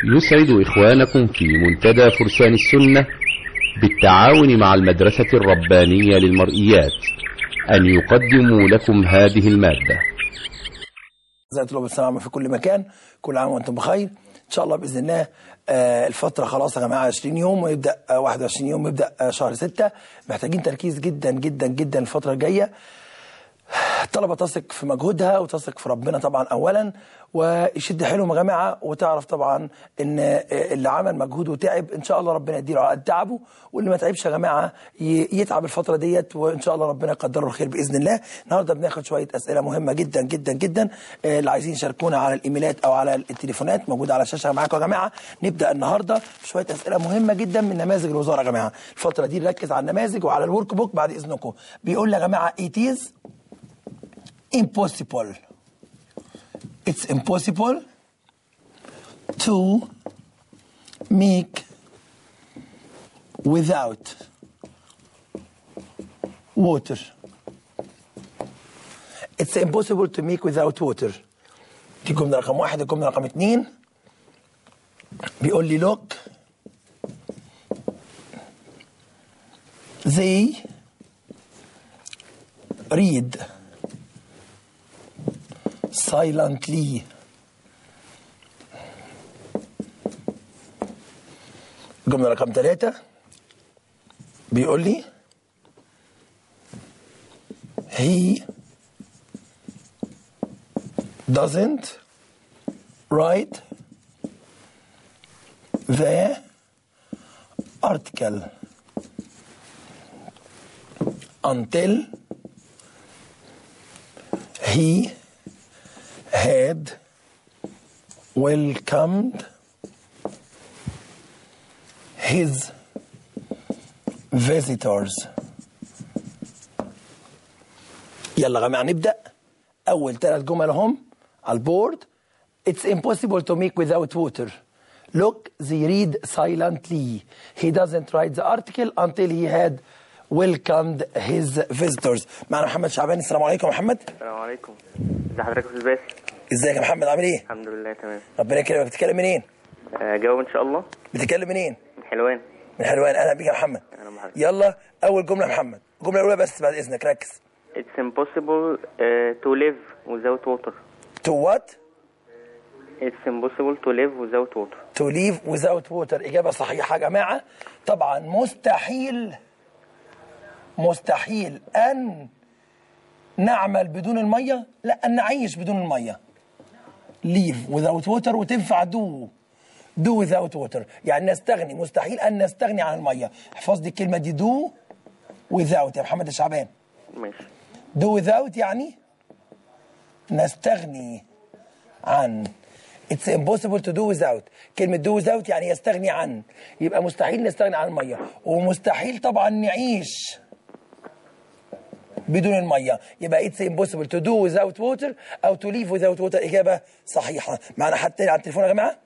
يسعد إخوانكم في منتدى فرسان السنة بالتعاون مع المدرسة الربانية للمرئيات أن يقدموا لكم هذه المادة زي طلاب السلامة في كل مكان كل عام وانتم بخير ان شاء الله باذن الله آه، الفترة خلاص يا جماعة 20 يوم ويبدأ آه، 21 يوم ويبدأ آه، شهر 6 محتاجين تركيز جدا جدا جدا الفترة الجاية الطلبة تثق في مجهودها وتثق في ربنا طبعا أولا ويشد حيلهم يا جماعة وتعرف طبعا إن اللي عمل مجهود وتعب إن شاء الله ربنا يديله على قد تعبه واللي ما تعبش يا جماعة ي- يتعب الفترة ديت وإن شاء الله ربنا يقدره الخير بإذن الله النهاردة بناخد شوية أسئلة مهمة جدا جدا جدا آه، اللي عايزين يشاركونا على الإيميلات أو على التليفونات موجودة على الشاشة معاكم يا جماعة نبدأ النهاردة بشوية أسئلة مهمة جدا من نماذج الوزارة يا جماعة الفترة دي نركز على النماذج وعلى الورك بوك بعد إذنكم بيقول يا جماعة it is impossible. It's impossible to make without water. It's impossible to make without water. دي جملة رقم واحد الجملة رقم اتنين بيقول لي look they read silently الجملة رقم ثلاثة بيقول لي he doesn't write the article until he had welcomed his visitors يلا يا جماعه نبدا اول ثلاث جمل هم على البورد It's impossible to make without water. Look, they read silently. He doesn't write the article until he had welcomed his visitors. معنا محمد شعبان السلام عليكم يا محمد. السلام عليكم ازي حضرتك يا استاذ باسم ازيك يا محمد عامل ايه؟ الحمد لله تمام ربنا يكرمك بتتكلم منين؟ آه، جاوب ان شاء الله بتتكلم منين؟ من حلوان من حلوان اهلا بيك يا محمد أهلا بحضرتك. يلا اول جمله يا محمد الجمله الاولى بس بعد اذنك ركز It's impossible uh, to live without water to what It's impossible to live without water to live without water اجابه صحيحه يا جماعه طبعا مستحيل مستحيل ان نعمل بدون الميه لا ان نعيش بدون الميه live without water وتنفع do do without water يعني نستغني مستحيل ان نستغني عن الميه احفظ دي الكلمه دي do without يا محمد الشعبان ماشي do without يعني نستغني عن It's impossible to do without كلمة do without يعني يستغني عن يبقى مستحيل نستغني عن المية ومستحيل طبعا نعيش بدون المية يبقى it's impossible to do without water أو to live without water إجابة صحيحة معنا حد تاني على التليفون يا جماعة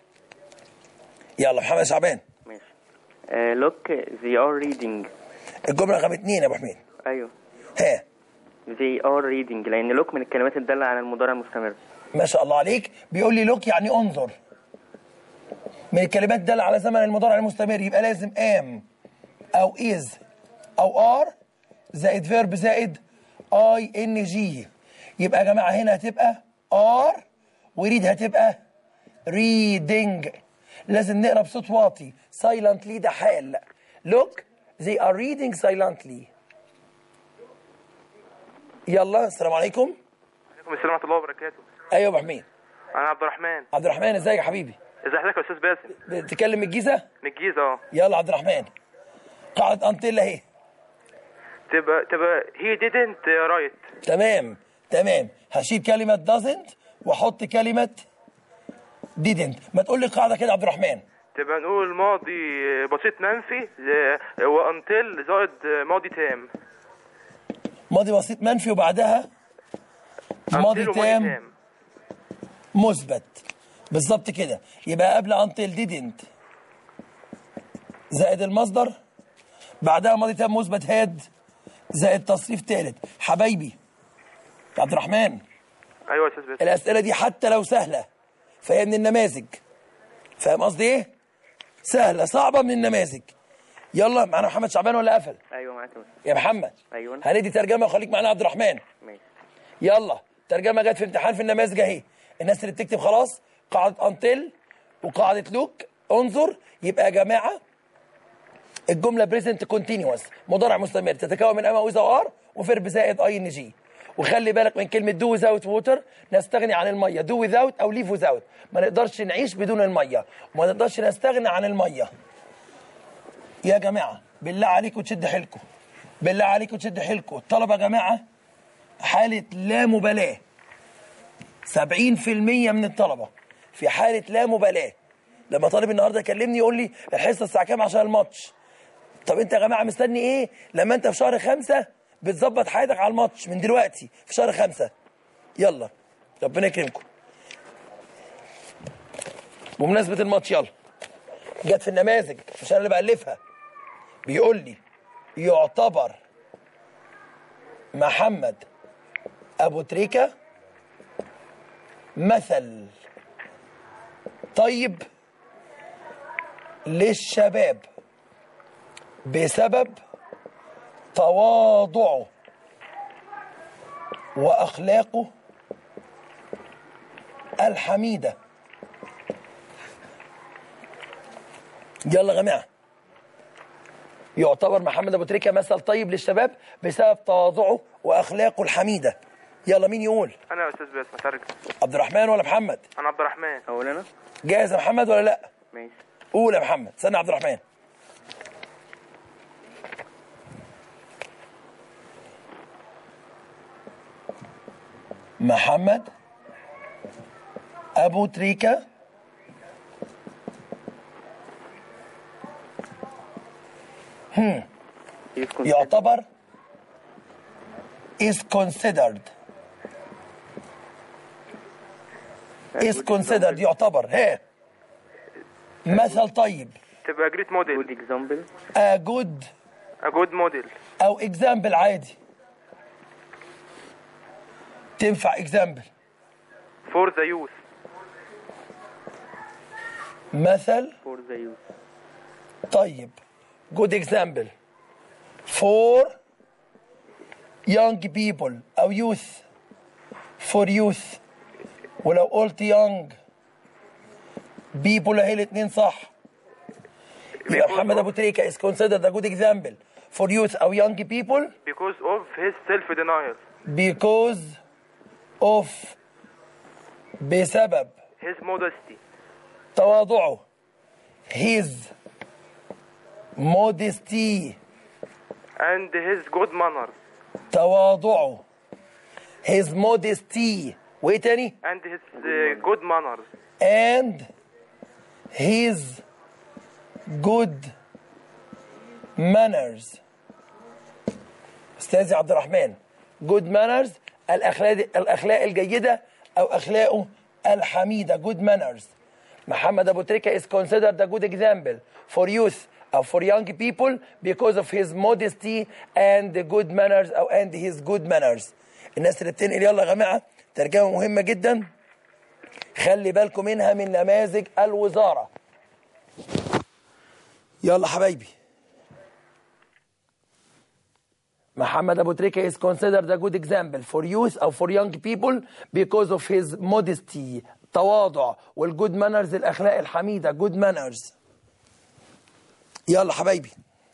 يلا محمد شعبان ماشي آه، look they are reading الجملة رقم اتنين يا أبو حميد ايوه ها they are reading لان look من الكلمات الدالة على المضارع المستمر ما شاء الله عليك بيقول لي لوك يعني انظر من الكلمات دالة على زمن المضارع المستمر يبقى لازم ام او از او ار زائد فيرب زائد اي ان جي يبقى يا جماعه هنا هتبقى ار وريد هتبقى ريدنج لازم نقرا بصوت واطي سايلنتلي ده حال لوك they are reading silently يلا السلام عليكم عليكم السلام ورحمه الله وبركاته ايوه يا ابو حميد انا عبد الرحمن عبد الرحمن ازيك يا حبيبي ازي حضرتك يا استاذ باسم بتتكلم من الجيزه من الجيزه اه يلا عبد الرحمن قاعده انطيلا اهي تبقى تبقى هي didn't write تمام تمام هشيل كلمه doesn't واحط كلمه didn't ما تقول لي قاعده كده يا عبد الرحمن تبقى نقول ماضي بسيط منفي ل- وانتل زائد ماضي تام ماضي بسيط منفي وبعدها ماضي until وماضي تام مثبت بالظبط كده يبقى قبل until didn't زائد المصدر بعدها ماضي تام مثبت هاد زائد تصريف ثالث حبايبي يا عبد الرحمن ايوه يا استاذ باسم الاسئله دي حتى لو سهله فهي من النماذج فاهم قصدي ايه سهله صعبه من النماذج يلا معانا محمد شعبان ولا قفل ايوه معاك يا مستر يا محمد ايوه هندي ترجمه وخليك معانا عبد الرحمن ماشي يلا ترجمه جت في امتحان في النماذج اهي الناس اللي بتكتب خلاص قاعده انتل وقاعده لوك انظر يبقى يا جماعه الجمله بريزنت كونتينوس مضارع مستمر تتكون من اما وإذا وار وفيرب زائد اي ان جي وخلي بالك من كلمه دو without ووتر نستغني عن الميه دو without او ليف without ما نقدرش نعيش بدون الميه وما نقدرش نستغنى عن الميه يا جماعه بالله عليكم تشد حيلكم بالله عليكم تشد حيلكم الطلبه يا جماعه حاله لا مبالاه 70% من الطلبه في حاله لا مبالاه لما طالب النهارده يكلمني يقول لي الحصه الساعه كام عشان الماتش طب انت يا جماعه مستني ايه لما انت في شهر خمسة بتظبط حياتك على الماتش من دلوقتي في شهر خمسة يلا ربنا يكرمكم بمناسبة الماتش يلا جت في النماذج مش انا اللي بألفها بيقول لي يعتبر محمد ابو تريكة مثل طيب للشباب بسبب تواضعه واخلاقه الحميده يلا يا جماعه يعتبر محمد ابو تريكه مثل طيب للشباب بسبب تواضعه واخلاقه الحميده يلا مين يقول انا يا استاذ باسم ترجم عبد الرحمن ولا محمد انا عبد الرحمن اقول انا جاهز يا محمد ولا لا ماشي قول يا محمد استنى يا عبد الرحمن محمد ابو تريكه يكون يعتبر is considered is considered يعتبر ها مثل طيب تبقى جريت موديل جود اكزامبل a good ا جود موديل او example عادي تنفع example فور ذا يوث مثل فور ذا يوث طيب good example for young people أو youth for youth ولو قلت young people اهي الاتنين صح يبقى محمد أبو تريكة is considered a good example for youth أو young people because of his self denial because of بسبب his modesty تواضعه his modesty and his good manners تواضعه his modesty وايه تاني and his uh, good manners and his good manners استاذي عبد الرحمن good manners الاخلاق الاخلاق الجيده او اخلاقه الحميده good manners محمد ابو تريكه is considered a good example for youth او for young people because of his modesty and the good manners او and his good manners الناس اللي بتنقل يلا يا جماعه ترجمه مهمه جدا خلي بالكم منها من نماذج الوزاره يلا حبايبي محمد ابو تريكه is considered a good example for youth او for young people because of his modesty تواضع والجود manners الاخلاق الحميده good manners يلا حبايبي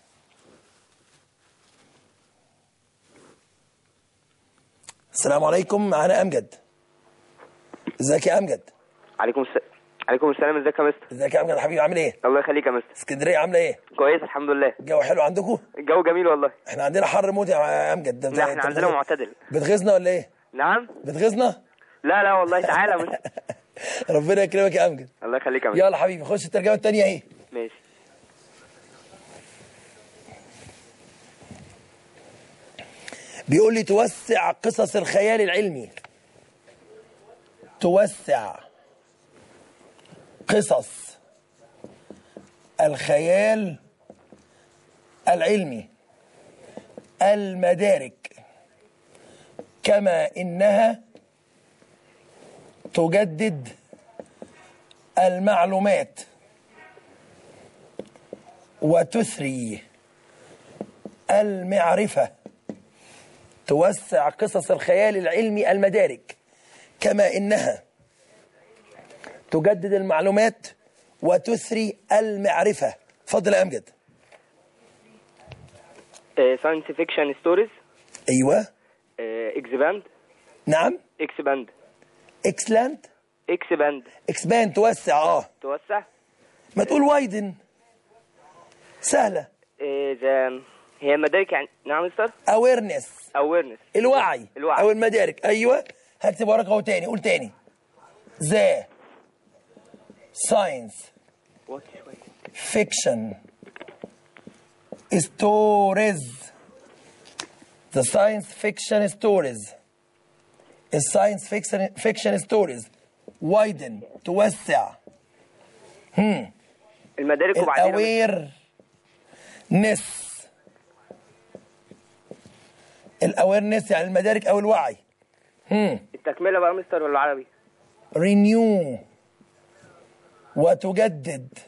السلام عليكم معانا امجد ازيك يا امجد عليكم السلام عليكم السلام ازيك يا مستر ازيك يا امجد حبيبي عامل ايه الله يخليك يا مستر اسكندريه عامله ايه كويس الحمد لله الجو حلو عندكم الجو جميل والله احنا عندنا حر موت يا امجد ده- لا احنا أنت عندنا بتغيظ- معتدل بتغيظنا ولا ايه نعم بتغيظنا لا لا والله تعالى يا مستر ربنا يكرمك يا امجد الله يخليك يا مستر يلا حبيبي خش الترجمه الثانيه اهي ماشي بيقول لي توسع قصص الخيال العلمي توسع قصص الخيال العلمي المدارك كما انها تجدد المعلومات وتثري المعرفة توسع قصص الخيال العلمي المدارك كما إنها تجدد المعلومات وتثري المعرفة فضل يا أمجد ساينس فيكشن ستوريز أيوة اكسباند نعم اكسباند اكسلانت اكسباند اكسبان توسع اه توسع ما تقول وايدن سهلة ذا هي مدارك يعني نعم يا مستر awareness اويرنس الوعي الوعي. او المدارك ايوه هكتب وراك اهو تاني قول تاني ذا ساينس fiction stories the science fiction stories الساينس fiction fiction stories widen توسع المدارك وبعدين الاوير نس الاويرنس يعني المدارك او الوعي التكمله بقى مستر ولا عربي رينيو وتجدد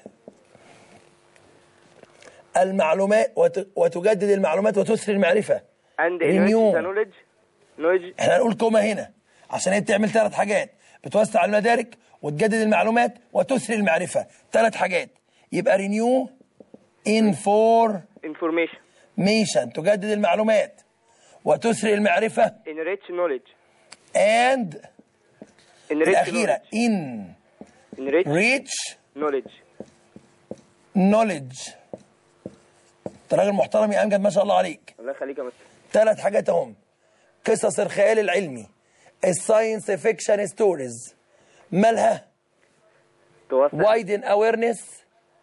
المعلومات وت- وتجدد المعلومات وتسري المعرفة اند Renew. ذا نولج نولج احنا هنقول كوما هنا عشان هي بتعمل ثلاث حاجات بتوسع المدارك وتجدد المعلومات وتسري المعرفة ثلاث حاجات يبقى رينيو انفورميشن انفورميشن تجدد المعلومات وتسري المعرفة انريتش نولج and انريتش الأخيرة in انريتش reach نولج knowledge انت راجل محترم يا امجد ما شاء الله عليك الله يخليك يا مستر ثلاث حاجات اهم قصص الخيال العلمي الساينس فيكشن ستوريز مالها توسع وايدن اويرنس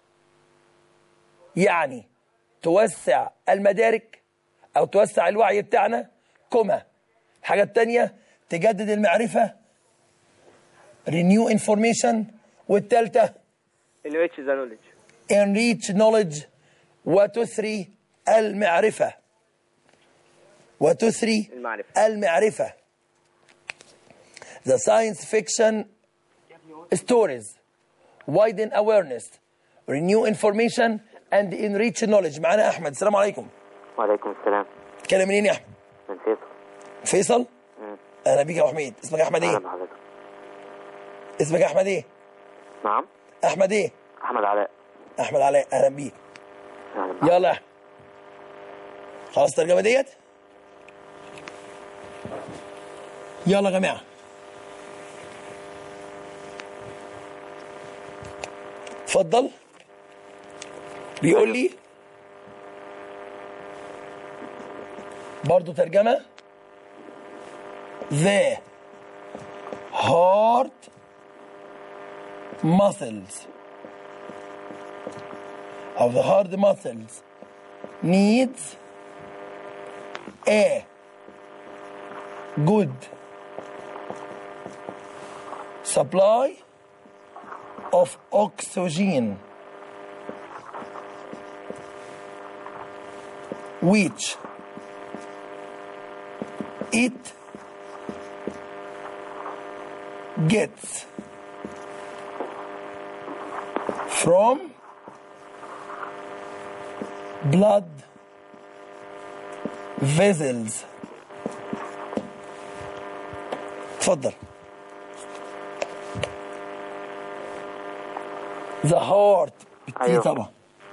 يعني توسع المدارك او توسع الوعي بتاعنا كوما الحاجه الثانيه تجدد المعرفه رينيو انفورميشن والثالثه انريتش ذا نولج enrich knowledge وتثري المعرفة وتثري المعرفة. المعرفة The science fiction stories widen awareness renew information and enrich knowledge معانا أحمد السلام عليكم وعليكم السلام تكلم منين يا أحمد من فيصل فيصل أهلا بيك يا أبو حميد اسمك أحمد اهلا إيه بحضرتك اسمك أحمد إيه نعم أحمد إيه احمد علاء أحمد علاء أهلا بيك اهلا بحضرتك. يلا يا أحمد. خلاص الترجمة ديت يلا يا جماعة اتفضل بيقول لي برضو ترجمة the heart muscles of the heart muscles needs a good supply of oxygen which it gets from blood vessels تفضل the heart بتيجي أيوه. طبعا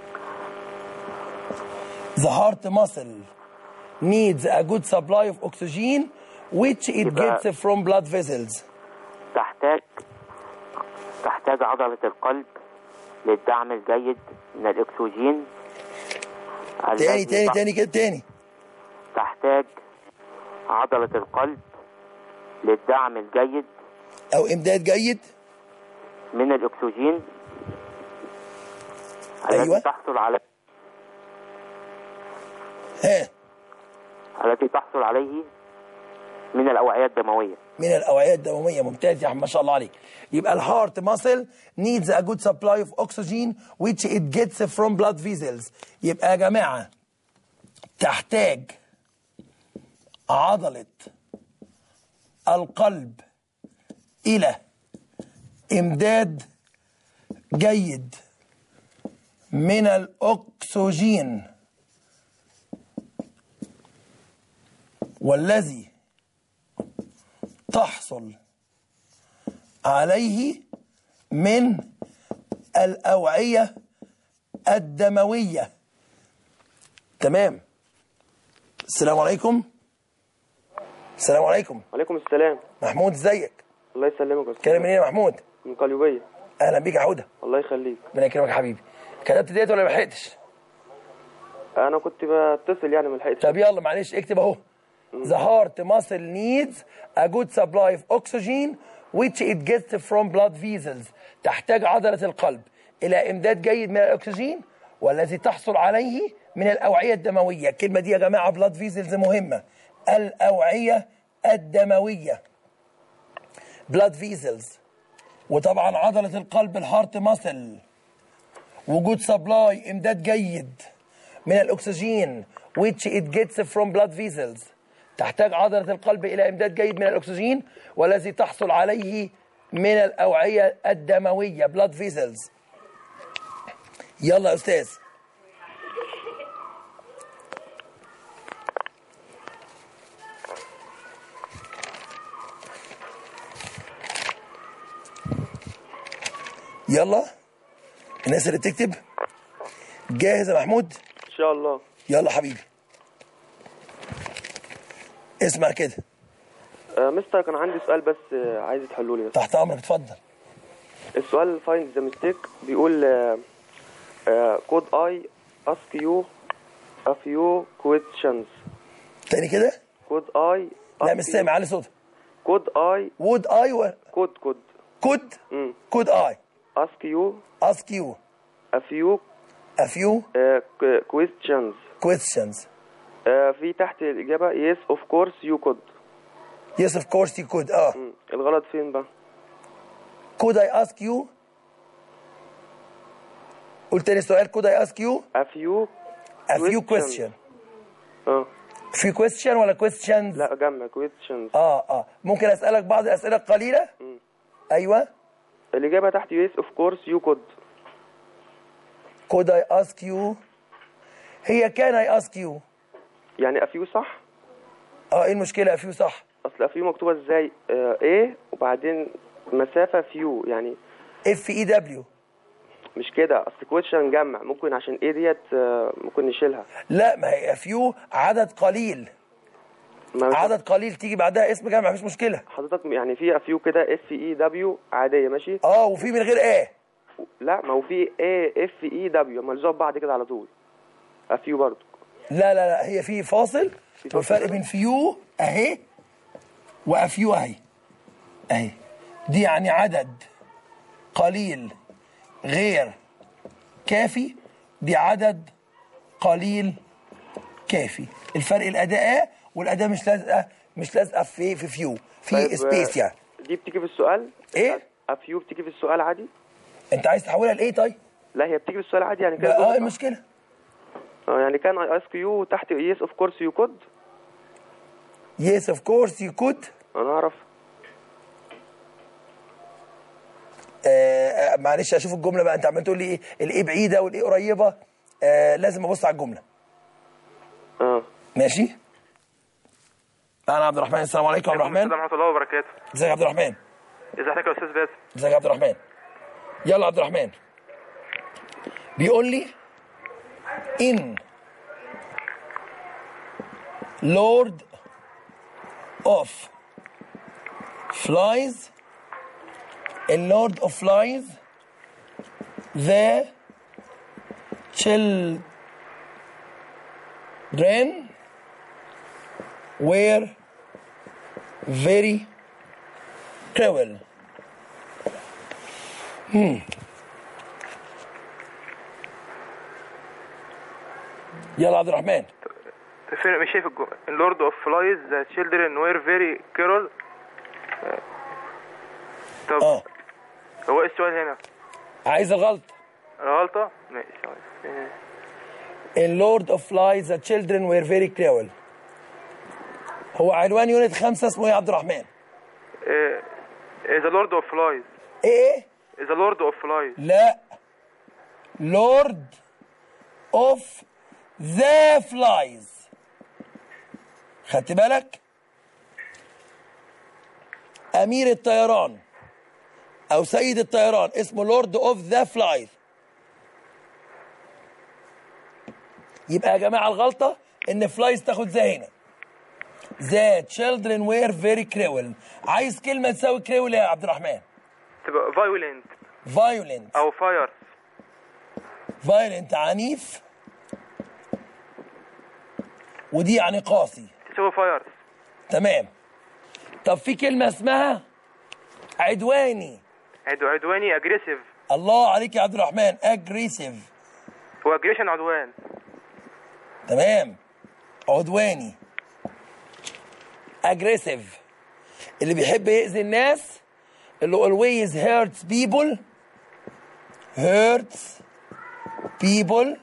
the heart muscle needs a good supply of oxygen which it يبقى- gets from blood vessels تحتاج تحتاج عضلة القلب للدعم الجيد من الأكسجين تاني الذي تاني تح- تاني كده تاني تحتاج عضلة القلب للدعم الجيد او امداد جيد من الأكسجين أيوة. التي تحصل على ها التي تحصل عليه من الأوعية الدموية من الاوعيه الدمويه ممتاز يا عم ما شاء الله عليك يبقى الهارت ماسل needs a good supply of oxygen which it gets from blood vessels يبقى يا جماعه تحتاج عضله القلب الى امداد جيد من الأكسجين والذي تحصل عليه من الأوعية الدموية تمام السلام عليكم السلام عليكم عليكم السلام محمود ازيك الله يسلمك يا كلام استاذ منين يا محمود من قليوبيه اهلا بيك يا عوده الله يخليك ربنا يكرمك يا حبيبي كتبت ديت ولا ما لحقتش انا كنت بتصل يعني ما لحقتش طب يلا معلش اكتب اهو The heart muscle needs a good supply of oxygen which it gets from blood vessels تحتاج عضلة القلب إلى إمداد جيد من الأكسجين والذي تحصل عليه من الأوعية الدموية الكلمة دي يا جماعة blood vessels مهمة الأوعية الدموية blood vessels وطبعا عضلة القلب الهارت ماسل وجود سبلاي امداد جيد من الاكسجين which it gets from blood vessels تحتاج عضلة القلب إلى إمداد جيد من الأكسجين والذي تحصل عليه من الأوعية الدموية blood vessels يلا يا أستاذ يلا الناس اللي بتكتب جاهز يا محمود ان شاء الله يلا حبيبي اسمع كده آه مستر كان عندي سؤال بس آه عايز تحلوا لي بس تحت امرك اتفضل السؤال فايند ذا ميستيك بيقول كود اي اسك يو a few questions تاني كده كود اي لا مش سامع علي صوتك كود اي وود اي و كود كود كود امم كود اي اسك يو ask you a few a few آه ك- questions questions آه في تحت الإجابة yes of course you could yes of course you could اه مم. الغلط فين بقى could I ask you قلت تاني سؤال could I ask you a few a few Questions. question اه few question ولا questions لا جمع questions اه اه ممكن اسالك بعض الاسئله القليله ايوه الإجابة تحت yes of course you could could I ask you هي can I ask you يعني a few صح اه ايه المشكله فيه صح أصل a few مكتوبة ازاي آه A وبعدين مسافة few يعني اف اي دبليو مش كده أصل question جمع ممكن عشان A ديت آه ممكن نشيلها لا ما هي فيو عدد قليل ما عدد قليل تيجي بعدها اسم جامع مفيش مشكله حضرتك يعني في a few كده F E W عادية ماشي اه وفي من غير ايه لا ما هو في A F E W ملزوق بعض كده على طول a few برضه لا لا لا هي في فاصل فاصل والفرق كده؟ بين فيو اهي وافيو اهي اهي دي يعني عدد قليل غير كافي دي عدد قليل كافي الفرق الاداء والاداء مش لازقه مش لازقه في في فيو في طيب، سبيس يعني دي بتيجي في السؤال إيه؟ a few بتيجي في السؤال عادي انت عايز تحولها لايه طيب؟ لا هي بتيجي في السؤال عادي يعني اه كده ايه صح؟ المشكله؟ اه يعني كان اي اسك يو تحت يس اوف كورس يو كود Yes of course you could انا اعرف آه آه، معلش اشوف الجمله بقى انت عمال تقول لي ايه الايه بعيده والايه قريبه آه لازم ابص على الجمله اه ماشي انا عبد الرحمن السلام عليكم عبد الرحمن السلام ورحمه الله وبركاته ازيك يا عبد الرحمن ازي حضرتك يا استاذ باسم ازيك يا عبد الرحمن يلا عبد الرحمن بيقول لي in Lord of Flies in Lord of Flies the children were very cruel يلا عبد الرحمن فين مش شايف الجمله اللورد اوف فلايز ذا تشيلدرن وير فيري كيرول طب اه هو ايه السؤال هنا عايز الغلط غلطه ماشي آه. In Lord of Flies the children were very cruel هو عنوان يونت خمسة اسمه ايه يا عبد الرحمن؟ إيه ذا لورد اوف فلايز ايه؟ ذا لورد اوف فلايز لا لورد of the flies خدت بالك امير الطيران او سيد الطيران اسمه لورد اوف ذا فلايز يبقى يا جماعه الغلطه ان فلايز تاخد ذا هنا ذا children were very cruel عايز كلمه تساوي كريول يا عبد الرحمن تبقى فايولنت violent او فاير violent عنيف ودي يعني قاسي تساوي فاير تمام طب في كلمه اسمها عدواني عدو عدواني اجريسيف الله عليك يا عبد الرحمن aggressive هو اجريشن عدوان تمام عدواني aggressive اللي بيحب يأذي الناس اللي always hurts people hurts people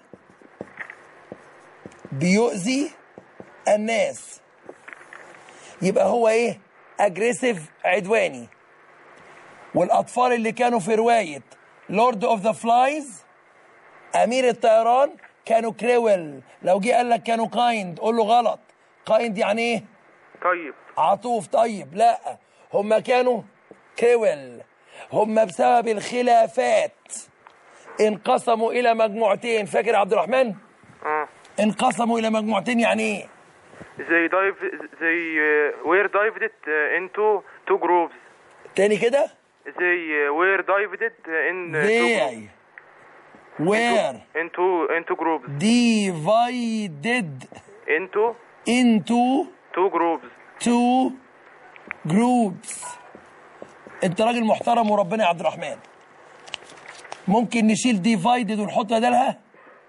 بيؤذي الناس يبقى هو ايه aggressive عدواني والاطفال اللي كانوا في روايه لورد اوف ذا فلايز امير الطيران كانوا كريول لو جه قال لك كانوا كايند قول له غلط كايند يعني ايه طيب عطوف طيب لا هم كانوا كريول هم بسبب الخلافات انقسموا الى مجموعتين فاكر يا عبد الرحمن اه انقسموا الى مجموعتين يعني ايه زي دايف زي وير دايفدد انتو تو جروبز تاني كده زي وير دايفدد ان they were انتو انتو جروبز divided انتو into تو جروبز two groups انت راجل محترم وربنا يا عبد الرحمن ممكن نشيل divided ونحط بدلها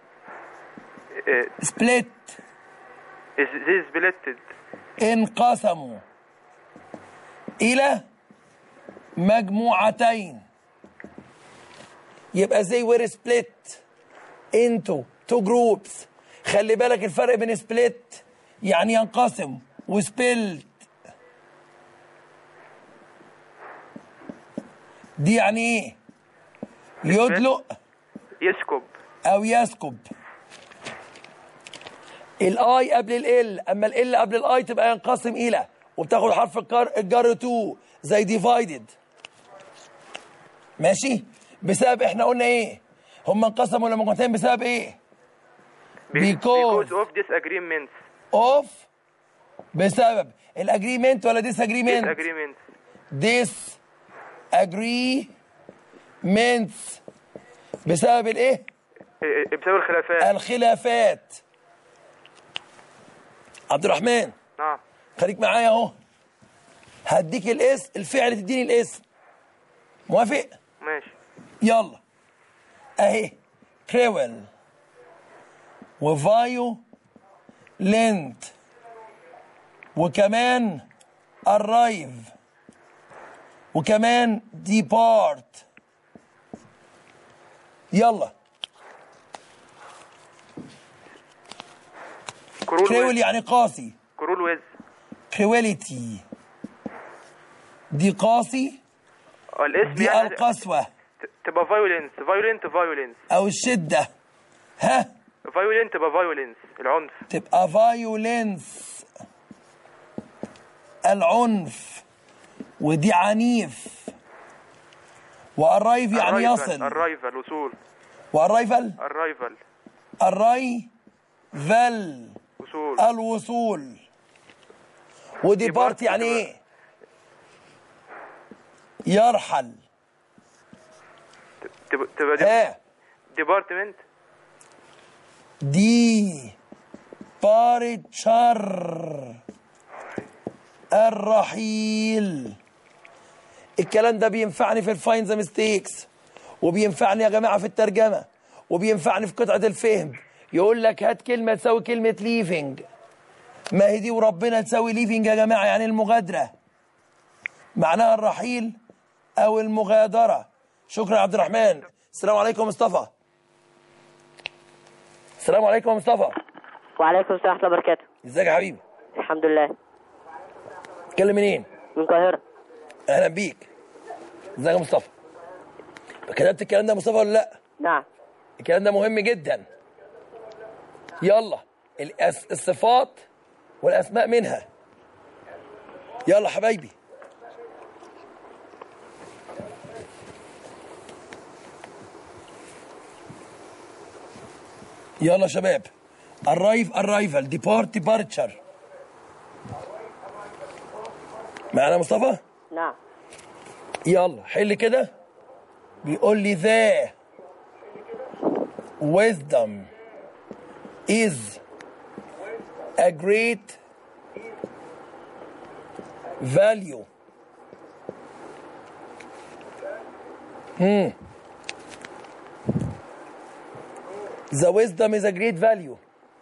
split زي سبليتد انقسموا الى مجموعتين يبقى زي وير سبليت انتو تو جروبس خلي بالك الفرق بين سبليت يعني ينقسم وسبلت دي يعني ايه يدلق يسكب او يسكب الاي قبل ال اما ال قبل الاي تبقى ينقسم الى وبتاخد حرف الجر الجر تو زي ديفايدد ماشي بسبب احنا قلنا ايه هم انقسموا لمجموعتين بسبب ايه Because. because of disagreements اوف بسبب الاجريمنت ولا ديس اجريمنت disagreements ديس اجريمنتس بسبب الايه إيه، بسبب الخلافات الخلافات عبد الرحمن نعم خليك معايا اهو هديك الاسم الفعل تديني الاسم موافق ماشي يلا اهي كريول وفايو لينت وكمان الرايف وكمان ديبارت يلا كرول كريول ويز يعني قاسي كرول ويز كريوليتي دي قاسي آه، الاسم دي يعني القسوة ت- تبقى فايولنس فايولنت فايولنس أو الشدة ها فايولنت تبقى فايولنس العنف تبقى فايولنس العنف ودي عنيف والرايف يعني يصل الرايفل وصول والرايفل الرايفل الرايفل وصول الوصول وديبارت يعني ايه يرحل تبقى تبقى ها ديبارتمنت دي بارتشر الرحيل الكلام ده بينفعني في الفاين ذا ميستيكس وبينفعني يا جماعه في الترجمه وبينفعني في قطعه الفهم يقول لك هات كلمه تساوي كلمه ليفنج ما هي دي وربنا تساوي ليفنج يا جماعه يعني المغادره معناها الرحيل او المغادره شكرا يا عبد الرحمن السلام عليكم مصطفى السلام عليكم يا مصطفى وعليكم السلام ورحمة الله وبركاته ازيك يا حبيبي الحمد لله تكلم منين من القاهرة اهلا بيك ازيك يا مصطفى كتبت الكلام ده يا مصطفى ولا لا نعم الكلام ده مهم جدا يلا الأس... الصفات والاسماء منها يلا حبايبي يلا شباب arrive arrival depart departure معنا مصطفى نعم يلا حل كده بيقول لي ذا wisdom is a great value Hmm. The wisdom is a great value.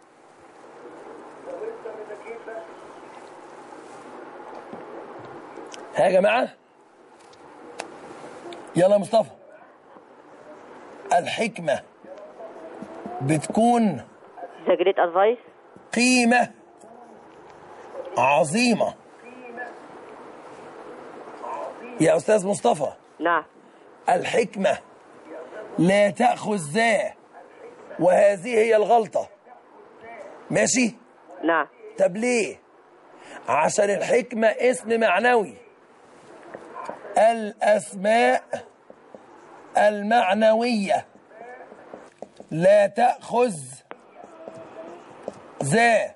ها يا جماعة يلا يا مصطفى الحكمة بتكون The great advice قيمة عظيمة يا أستاذ مصطفى نعم الحكمة لا تأخذ ذا وهذه هي الغلطة ماشي نعم طب ليه عشان الحكمة اسم معنوي الأسماء المعنوية لا تأخذ ذا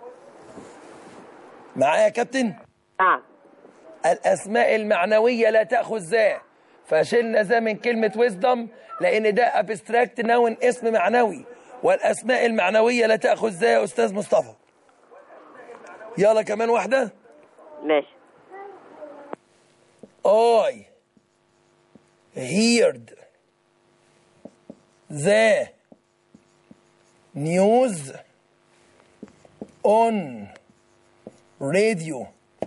معايا يا كابتن نعم الأسماء المعنوية لا تأخذ ذا فشلنا ذا من كلمة ويزدم لأن ده abstract noun اسم معنوي والأسماء المعنوية لا تأخذ ذا يا أستاذ مصطفى يلا كمان واحدة ماشي I heard the news on radio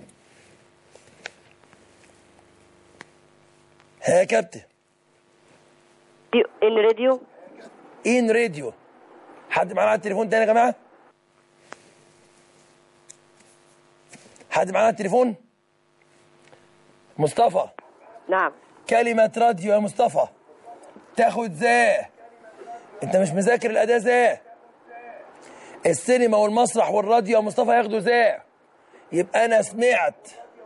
ها يا كابتن in radio ان راديو حد معانا على التليفون تاني يا جماعه حد معانا على التليفون مصطفى نعم كلمة راديو يا مصطفى تاخد ذا انت مش مذاكر الأداة ذا السينما والمسرح والراديو يا مصطفى ياخدوا ذا يبقى أنا سمعت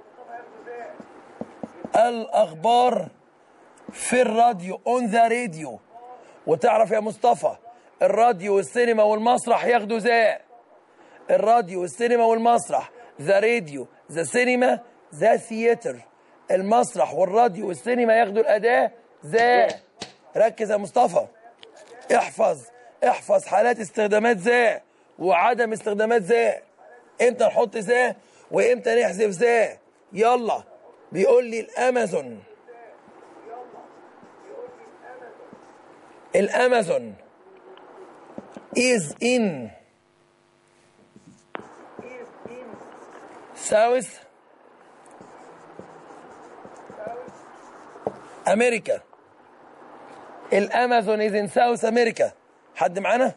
الأخبار في الراديو اون ذا راديو وتعرف يا مصطفى الراديو والسينما والمسرح ياخدوا ذا الراديو والسينما والمسرح ذا راديو ذا سينما ذا ثياتر المسرح والراديو والسينما ياخدوا الأداة ذا ركز يا مصطفى احفظ احفظ حالات استخدامات ذا وعدم استخدامات ذا امتى نحط ذا وامتى نحذف ذا يلا بيقول لي الامازون الامازون is in south امريكا الامازون از ان ساوث امريكا حد معانا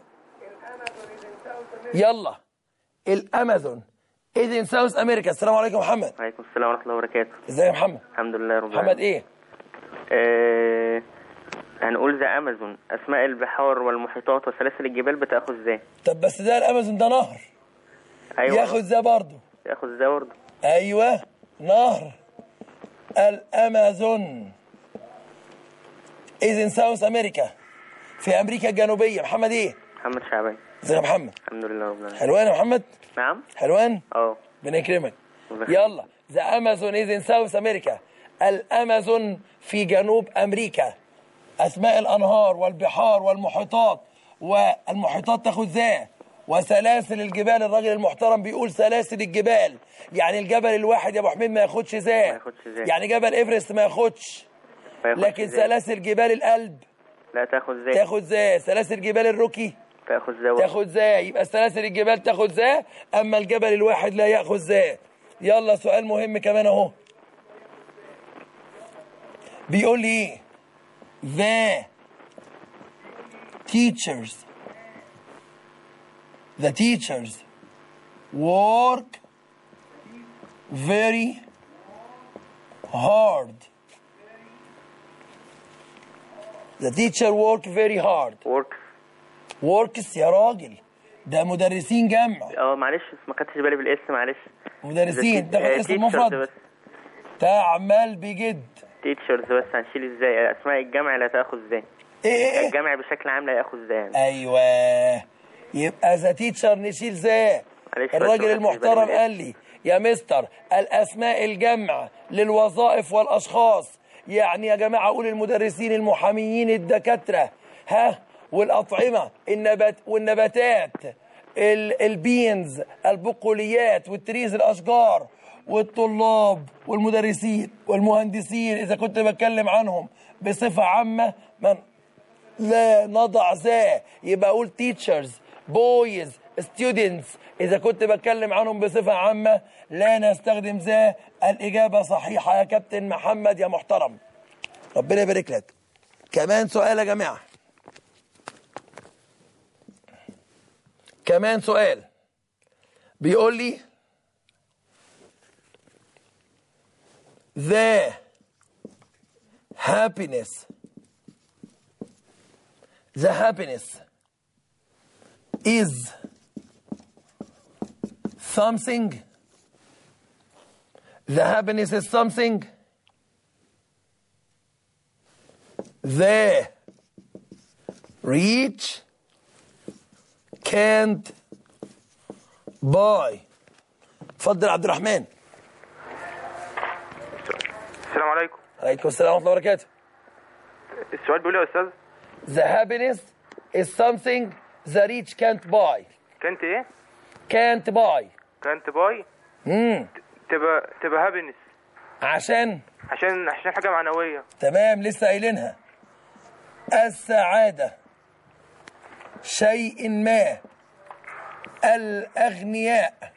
يلا الامازون از ان ساوث امريكا السلام عليكم يا محمد وعليكم السلام ورحمة الله وبركاته ازيك يا محمد الحمد لله رب محمد العالمين ايه آه هنقول ذا أمازون أسماء البحار والمحيطات وسلاسل الجبال بتأخذ ذا طب بس ده الامازون ده نهر أيوة ياخد ده برضه ياخذ ذا برضه ايوه نهر الامازون از ان ساوث امريكا في امريكا الجنوبيه محمد ايه محمد شعبان ازيك يا محمد الحمد لله رب العالمين حلوان يا محمد نعم حلوان اه بنكرمك الله يخليك. يلا ذا امازون از ان ساوث امريكا الامازون في جنوب امريكا اسماء الانهار والبحار والمحيطات والمحيطات تاخد ذا وسلاسل الجبال الراجل المحترم بيقول سلاسل الجبال يعني الجبل الواحد يا ابو حميد ما ياخدش ما ذا ياخدش ذا. يعني جبل ايفرست ما ياخدش ما ياخدش لكن ذا. سلاسل جبال القلب لا تاخذ ذا تاخد ذا سلاسل جبال الروكي تاخذ ذا برضه. تاخد ذا يبقى سلاسل الجبال تاخد ذا اما الجبل الواحد لا ياخذ ذا يلا سؤال مهم كمان اهو بيقول لي ايه the teachers the teachers work very hard the teacher work very hard works works يا راجل ده مدرسين جمع اه معلش ما خدتش بالي بالاسم معلش مدرسين تاخد اسم مفرد بس تعمل بجد تيتشرز بس هنشيل ازاي اسماء الجمع لا تاخذ ازاي ايه ايه ايه الجمع بشكل عام لا ياخذ ازاي يعني. ايوه يبقى ذا تيتشر نشيل ذا معلش بس الراجل ما خدتش بالي المحترم بالاسم. قال لي يا مستر الاسماء الجمع للوظائف والاشخاص يعني يا جماعه اقول المدرسين المحاميين الدكاتره ها والاطعمه النبات والنباتات ال- البينز البقوليات والتريز الاشجار والطلاب والمدرسين والمهندسين اذا كنت بتكلم عنهم بصفه عامه من لا نضع ذا يبقى اقول teachers boys students اذا كنت بتكلم عنهم بصفه عامه لا نستخدم ذا الاجابه صحيحه يا كابتن محمد يا محترم ربنا يبارك لك كمان سؤال يا جماعه كمان سؤال بيقول لي the happiness the happiness is something the happiness is something the rich can't buy اتفضل عبد الرحمن السلام عليكم عليكم السلام ورحمه الله وبركاته السؤال بيقول إيه يا استاذ the happiness is something the rich can't buy كانت ايه can't buy كانت باي امم تبقى تبقى هابينس عشان عشان عشان حاجه معنويه تمام لسه قايلينها السعادة شيء ما الأغنياء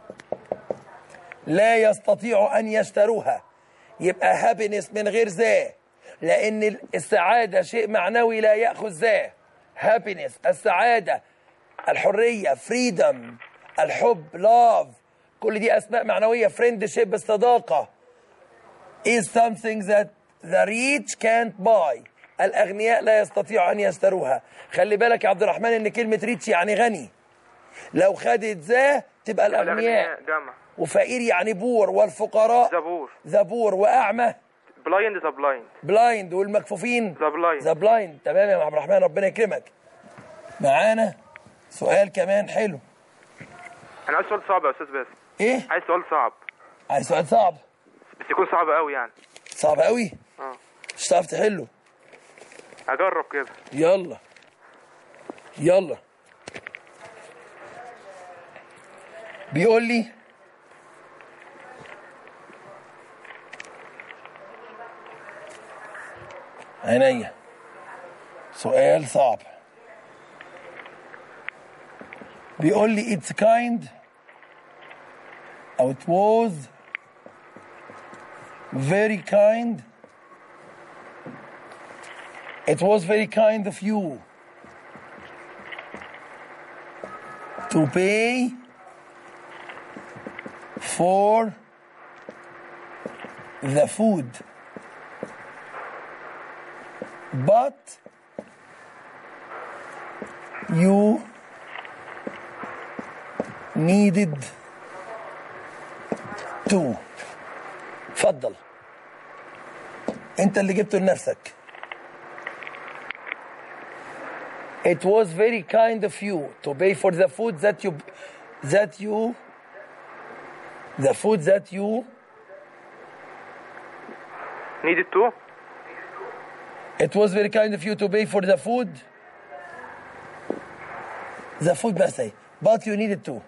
لا يستطيع أن يشتروها يبقى هابينس من غير ذا لأن السعادة شيء معنوي لا يأخذ ذا هابينس السعادة الحرية فريدم الحب لاف كل دي أسماء معنوية فريندشيب الصداقة is something that the rich can't buy الأغنياء لا يستطيعوا أن يشتروها خلي بالك يا عبد الرحمن إن كلمة ريتش يعني غني لو خدت ذا تبقى الأغنياء جمع وفقير يعني بور والفقراء زبور ذبور وأعمى بلايند ذا بلايند بلايند والمكفوفين ذا بلايند ذا بلايند تمام يا عبد الرحمن ربنا يكرمك معانا سؤال كمان حلو انا عايز سؤال صعب يا استاذ باسم ايه عايز سؤال صعب عايز سؤال صعب بس يكون صعب قوي يعني صعب قوي اه مش هتعرف تحله هجرب كده يلا يلا بيقول لي عينيا سؤال صعب بيقول لي it's kind او it was very kind It was very kind of you to pay for the food. But you needed to. اتفضل. انت اللي جبته لنفسك. It was very kind of you to pay for the food that you that you the food that you needed to it was very kind of you to pay for the food the food بس اهي but you needed to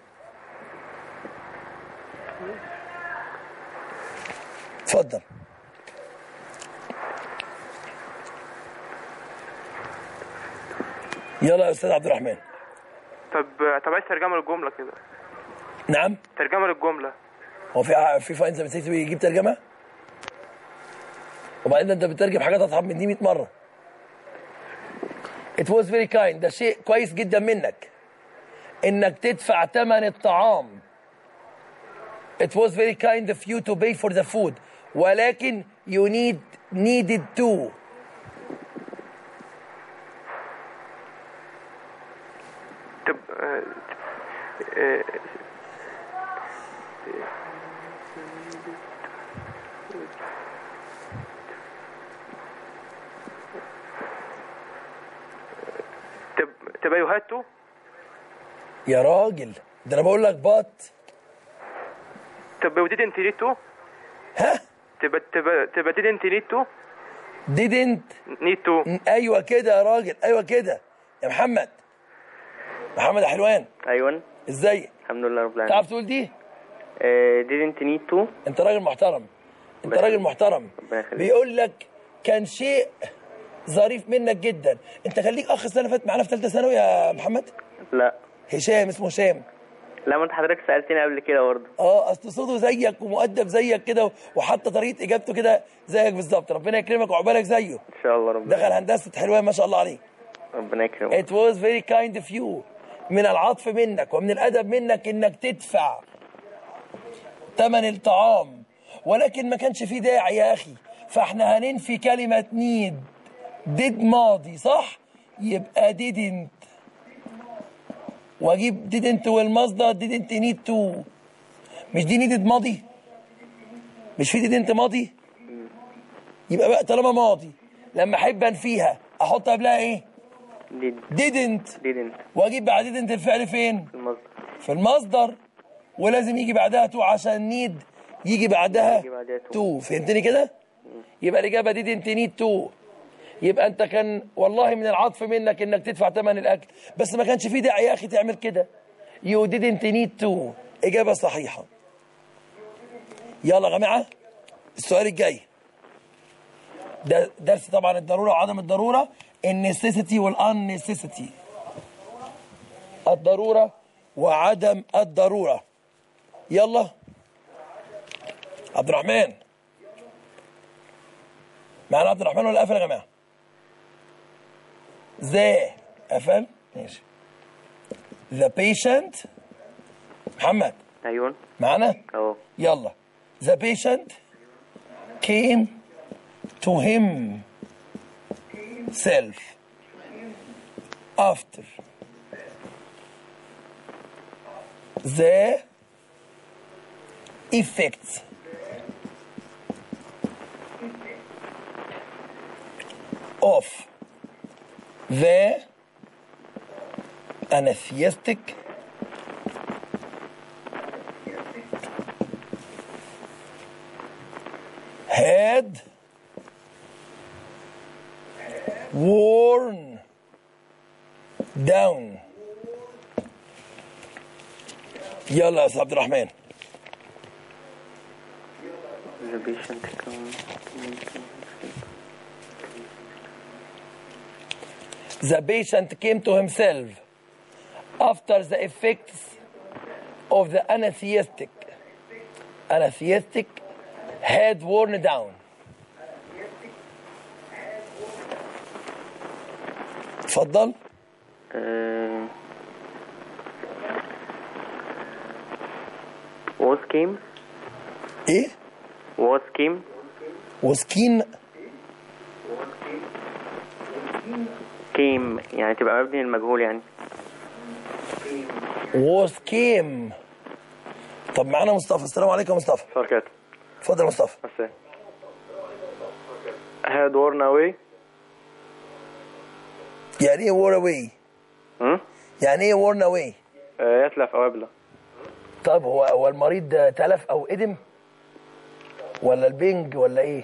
اتفضل يلا يا استاذ عبد الرحمن طب طب عايز ترجمه للجمله كده نعم ترجمه للجمله هو في في فاينز بتكتب يجيب ترجمه وبعدين انت بتترجم حاجات اصعب من دي 100 مره It was very kind ده شيء كويس جدا منك انك تدفع ثمن الطعام It was very kind of you to pay for the food ولكن you need needed to تب آه، آه، تب تبايهاتو يا راجل ده انا بقول لك بط تب وديدنت نيتو ها تبا تبا تبا didn't need to didn't need to ايوه كده يا راجل ايوه كده يا محمد محمد يا حلوان ايوه ازيك الحمد لله رب تعرف العالمين تقول دي آه، didn't need to انت راجل محترم انت ربنا راجل محترم ربنا يخليك. بيقول لك كان شيء ظريف منك جدا انت خليك اخ السنه اللي فاتت معانا في ثالثه ثانوي يا محمد لا هشام اسمه هشام لا ما انت حضرتك سالتني قبل كده برضه اه اصل صوته زيك ومؤدب زيك كده وحتى طريقه اجابته كده زيك بالظبط ربنا يكرمك وعقبالك زيه ان شاء الله ربنا دخل هندسه حلوان ما شاء الله عليه ربنا يكرمك It was very kind of you من العطف منك ومن الأدب منك إنك تدفع ثمن الطعام ولكن ما كانش فيه داعي يا أخي فإحنا هننفي كلمة نيد did ماضي صح؟ يبقى didn't وأجيب didn't والمصدر didn't need to مش دي needed ماضي؟ مش في didn't ماضي؟ يبقى بقى طالما ماضي لما أحب أنفيها أحط قبلها إيه؟ did didn't didn't واجيب بعد didn't الفعل فين؟ المصدر في المصدر ولازم يجي بعدها تو عشان نيد يجي بعدها يجي بعدها to. تو فهمتني كده؟ يبقى الإجابة didn't need تو يبقى أنت كان والله من العطف منك إنك تدفع ثمن الأكل بس ما كانش فيه داعي يا أخي تعمل كده you didn't need to إجابة صحيحة يلا يا جماعة السؤال الجاي ده درس طبعا الضرورة وعدم الضرورة النسيسيتي والان الضرورة وعدم الضرورة يلا عبد الرحمن معنا عبد الرحمن ولا قفل يا جماعة ذا قفل ماشي the patient محمد ايوه معنا اهو يلا the patient came to him self after the effects of the anesthetic had worn down يلا يا استاذ عبد الرحمن the patient come the patient came to himself after the effects of the anesthetic anesthetic had worn down اتفضل uh, was came ايه was came وسكين came يعني تبقى مبني المجهول يعني was came طب معانا مصطفى السلام عليكم يا مصطفى فركات اتفضل يا مصطفى بس had worn away يعني ايه worn away هم؟ يعني ايه worn away آه، يتلف أو يبلى طب هو هو المريض ده تلف او ادم ولا البنج ولا ايه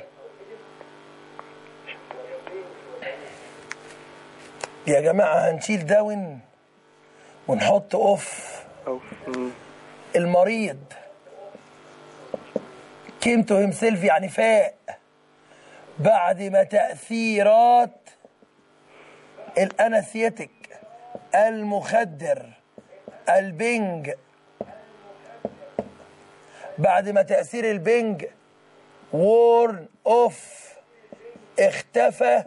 يا جماعه هنشيل داون ونحط اوف أو مم. المريض came to himself يعني فاق بعد ما تأثيرات الأناثيتك المخدر البنج بعد ما تأثير البنج وورن اوف اختفى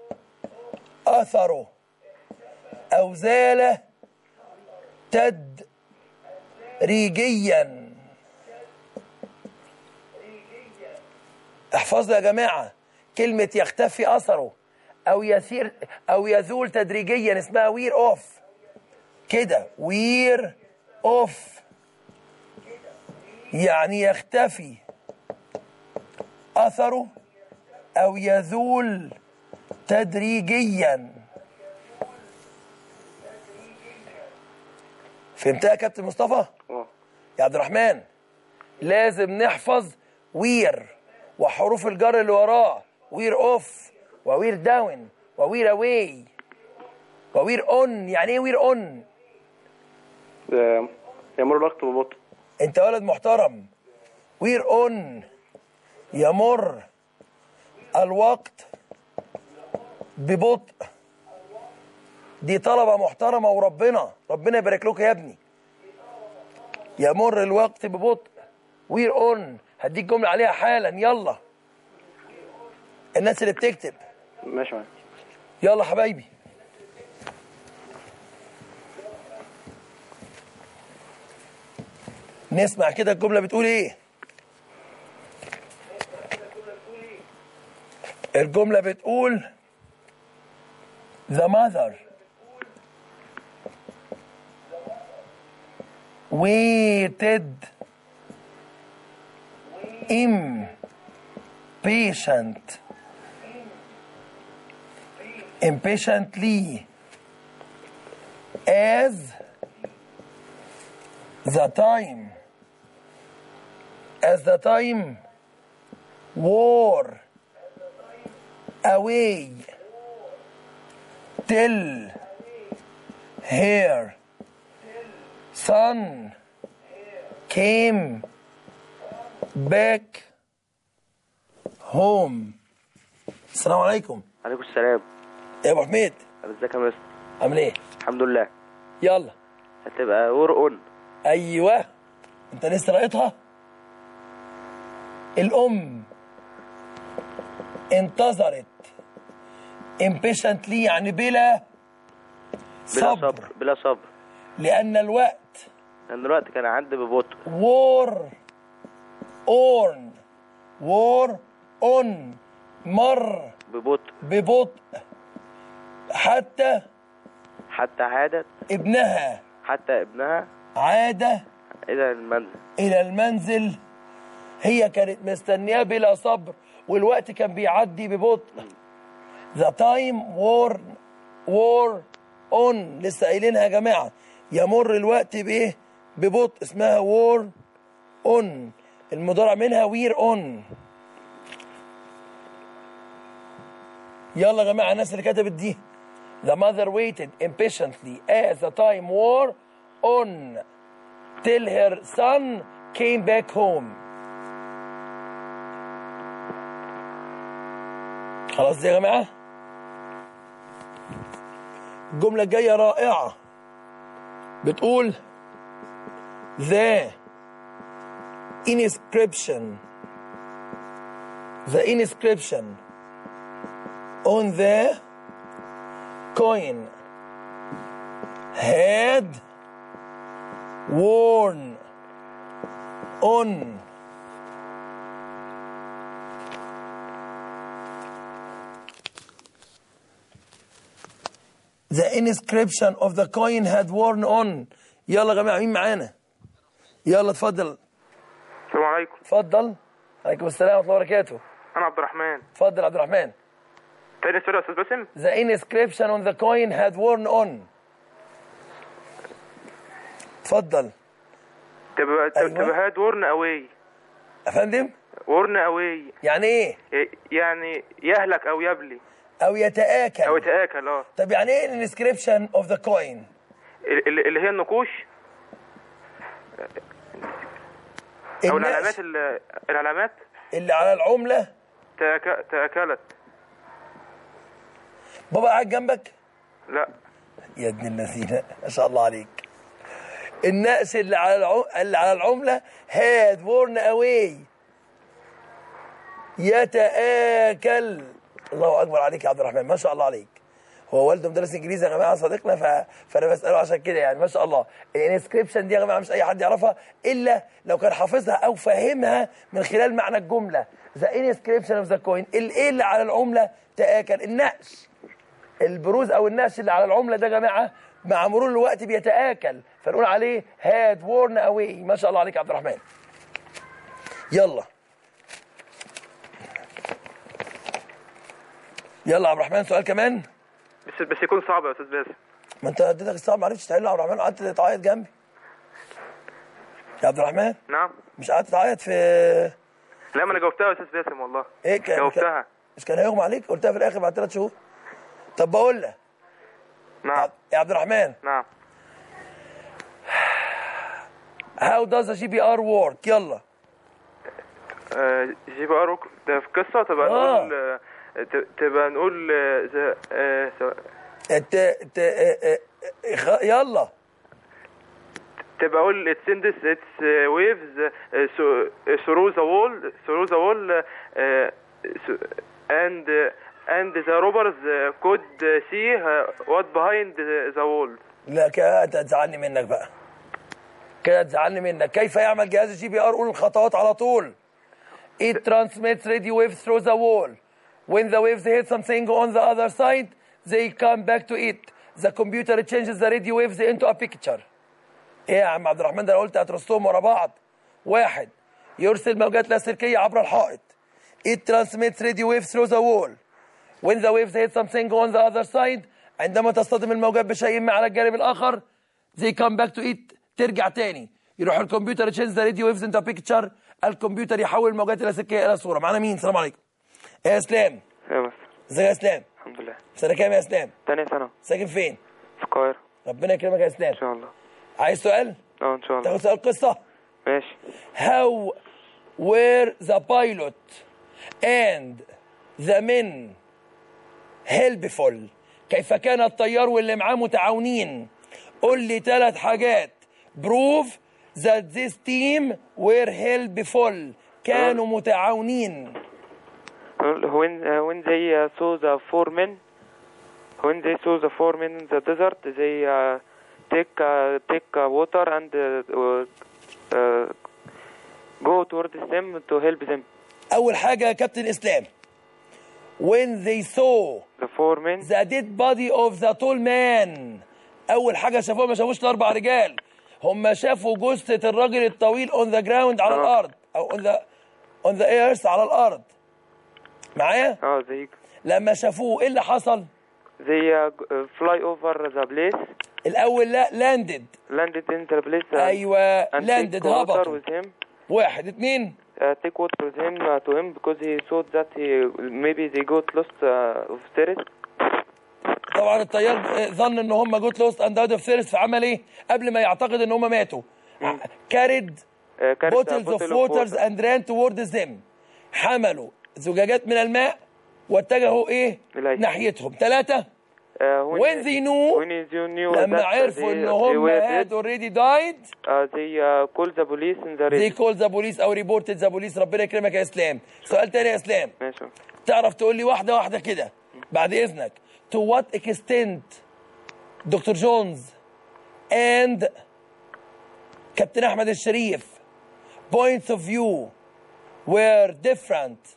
أثره أو زال تدريجيا احفظوا يا جماعة كلمة يختفي أثره أو يسير أو يزول تدريجيا اسمها وير أوف كده وير اوف يعني يختفي اثره او يزول تدريجيا فهمتها يا كابتن مصطفى اه يا عبد الرحمن لازم نحفظ وير وحروف الجر اللي وراه وير اوف ووير داون ووير اواي ووير اون يعني ايه وير اون آه، يمر الوقت ببطء انت ولد محترم وير اون يمر الوقت ببطء دي طلبة محترمة وربنا ربنا يبارك لكم يا ابني يمر الوقت ببطء وير اون هديك جملة عليها حالا يلا الناس اللي بتكتب ماشي معاك يلا حبايبي نسمع كده الجملة بتقول ايه الجملة بتقول The mother waited impatient impatiently as the time as the time wore away till her son came back home السلام عليكم عليكم السلام يا ابو حميد ازيك يا مستر عامل ايه الحمد لله يلا هتبقى ور اون ايوه انت لسه لقيتها الام انتظرت impatiently يعني بلا بلا صبر صبر بلا صبر لان الوقت لان الوقت كان عدى ببطء وور اون وور اون مر ببطء ببطء حتى حتى عادت ابنها حتى ابنها عاد الى المنزل الى المنزل هي كانت مستنياه بلا صبر والوقت كان بيعدي ببطء The time wore wore on لسه قايلينها يا جماعة يمر الوقت بإيه؟ ببطء اسمها wore on المضارع منها wear on يلا يا جماعة الناس اللي كتبت دي The mother waited impatiently as the time wore on till her son came back home خلاص دي يا جماعة الجملة الجاية رائعة بتقول the inscription the inscription on the coin had worn on The inscription of the coin had worn on يلا يا جماعة مين معانا يلا اتفضل السلام عليكم اتفضل عليكم السلام ورحمة الله وبركاته انا عبد الرحمن اتفضل عبد الرحمن تاني سؤال يا استاذ باسم The inscription on the coin had worn on اتفضل تبقى أيوة. تبقى هاد ورن اواي يا فندم ورن اواي يعني ايه يعني يهلك او يبلي او يتآكل او يتاكل اه طب يعني ايه الانسكريبشن اوف ذا كوين اللي اللي هي النقوش او العلامات ال- العلامات اللي على العملة تأك- تاكلت بابا قاعد جنبك لا يا ابن الذين ما شاء الله عليك النقش اللي على العم... اللي على العملة هاد وورن اواي يتآكل الله اكبر عليك يا عبد الرحمن ما شاء الله عليك هو والده مدرس انجليزي يا جماعه صديقنا ف... فانا بساله عشان كده يعني ما شاء الله الانسكريبشن دي يا جماعه مش اي حد يعرفها الا لو كان حافظها او فاهمها من خلال معنى الجمله ذا انسكريبشن اوف ذا كوين الايه اللي على العمله تآكل النقش البروز او النقش اللي على العمله ده يا جماعه مع مرور الوقت بيتآكل فنقول عليه had worn away ما شاء الله عليك يا عبد الرحمن يلا يلا عبد الرحمن سؤال كمان بس بس يكون صعب يا استاذ باسم ما انت اديتك الصعب ما عرفتش تحل يا عبد الرحمن قعدت تعيط جنبي يا عبد الرحمن نعم مش قعدت تعيط في لا ما انا جاوبتها يا استاذ باسم والله ايه كان جاوبتها مش كان هيغمى عليك قلتها في الاخر بعد ثلاث شهور طب بقول لك نعم يا عبد الرحمن نعم how does the GPR work يلا آه، جي بي ار ده في قصه تبقى آه. نقول آه، ت- تبقى نقول آه، ز- آه، س- الت... الت... اه- اه- اه- خ- يلا تبقى اقول it sends its uh, waves uh, so, uh, through the wall through the wall uh, so, and uh, and the robbers uh, could uh, see uh, what behind the, the wall لا كده انت هتزعلني منك بقى كده هتزعلني منك كيف يعمل جهاز الجي بي ار قول الخطوات على طول it transmits radio waves through the wall when the waves hit something on the other side they come back to it the computer changes the radio waves into a picture ايه يا عم عبد الرحمن ده انا قلت هترصهم ورا بعض واحد يرسل موجات لاسلكيه عبر الحائط it transmits radio waves through the wall when the waves hit something on the other side عندما تصطدم الموجات بشيء ما على الجانب الآخر they come back to it ترجع تاني يروح الكمبيوتر change the radio waves into a picture الكمبيوتر يحول الموجات اللاسلكية إلى صورة معانا مين السلام عليكم يا إسلام ايوه بس ازيك يا إسلام الحمد لله سنة كام يا إسلام تانية سنة ساكن فين في القاهرة ربنا يكرمك يا إسلام ان شاء الله عايز سؤال اه ان شاء الله تاخد سؤال قصة ماشي how were the pilot and the men helpful كيف كان الطيار واللي معاه متعاونين قول لي ثلاث حاجات prove that this team were helpful كانوا متعاونين when uh, when they uh, saw the four men when they saw the four men in the desert they uh, take uh, take uh, water and uh, uh, go towards them to help them أول حاجة يا كابتن إسلام when they saw the four men the dead body of the tall man اول حاجه شافوها ما شافوش الاربع رجال هم شافوا جثه الراجل الطويل on the ground على آه. الارض او on the on the earth على الارض معايا اه they لما شافوه ايه اللي حصل they uh, g- uh, fly over the place الاول لا لاندد landed in the place and, ايوه and لاندد take water هبطوا with him واحد اتنين uh, take water with him uh, to him because he thought that he maybe they got lost uh, of stairs طبعا الطيار آه، ظن ان هم جوت لوست اند اوت اوف ثيرست فعمل ايه قبل ما يعتقد ان هم ماتوا كارد uh, carried a bottles of bottle waters and ran towards them حملوا زجاجات من الماء واتجهوا ايه إليه. ناحيتهم ثلاثة Uh, when, when they knew when they knew لما that عرفوا they, ان they هم were had dead, already died uh, they uh, called the police in the they radio. called the police او reported the police ربنا يكرمك يا اسلام سؤال تاني يا اسلام ماشي تعرف تقول لي واحدة واحدة كده بعد اذنك to what extent دكتور جونز and كابتن احمد الشريف points of view were different